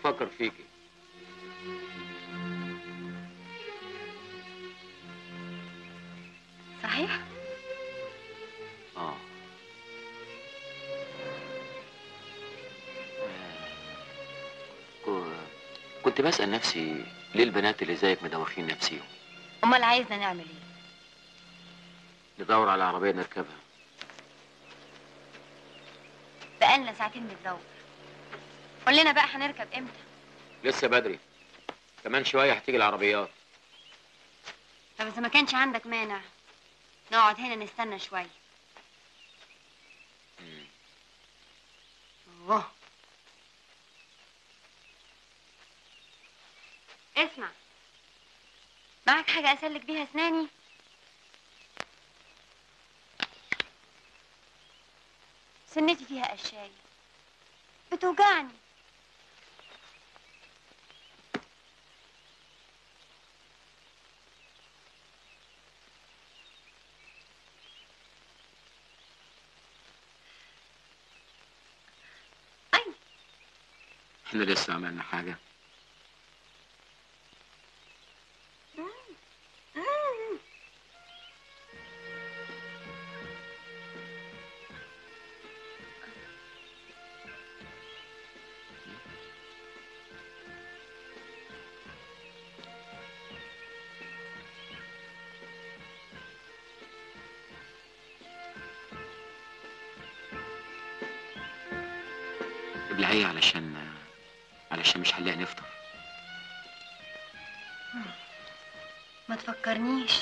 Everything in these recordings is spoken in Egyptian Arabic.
بفكر فيكي صحيح اه كو- كنت بسأل نفسي ليه البنات اللي زيك مدوخين نفسيهم امال عايزنا نعمل ايه ندور على عربية نركبها بقالنا ساعتين بندور قول لنا بقى هنركب امتى لسه بدري كمان شوية هتيجي العربيات طب اذا ما كانش عندك مانع نقعد هنا نستنى شويه مم. اوه اسمع معك حاجة أسلك بيها أسناني؟ سنتي فيها قشاية بتوجعني أي احنا لسه عملنا حاجة ابلعيه علشان علشان مش هنلاقي نفطر ما تفكرنيش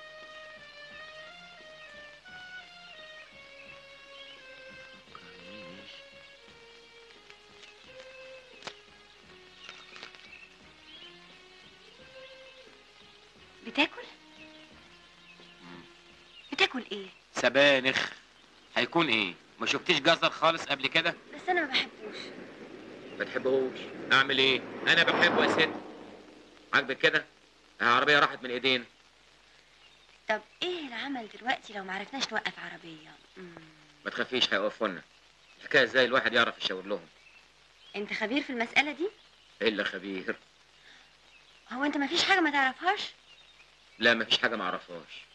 بتاكل؟ بتاكل ايه؟ سبانخ هيكون ايه ما شفتيش جزر خالص قبل كده بس انا ما بحبوش ما تحبهوش اعمل ايه انا بحبه يا ست عاجبك كده العربيه راحت من ايدينا طب ايه العمل دلوقتي لو معرفناش نوقف عربية؟ مم. ما تخافيش هيقفوا لنا الحكايه ازاي الواحد يعرف يشاور لهم انت خبير في المسألة دي؟ الا خبير هو انت ما فيش حاجة ما تعرفهاش؟ لا ما فيش حاجه ما اعرفهاش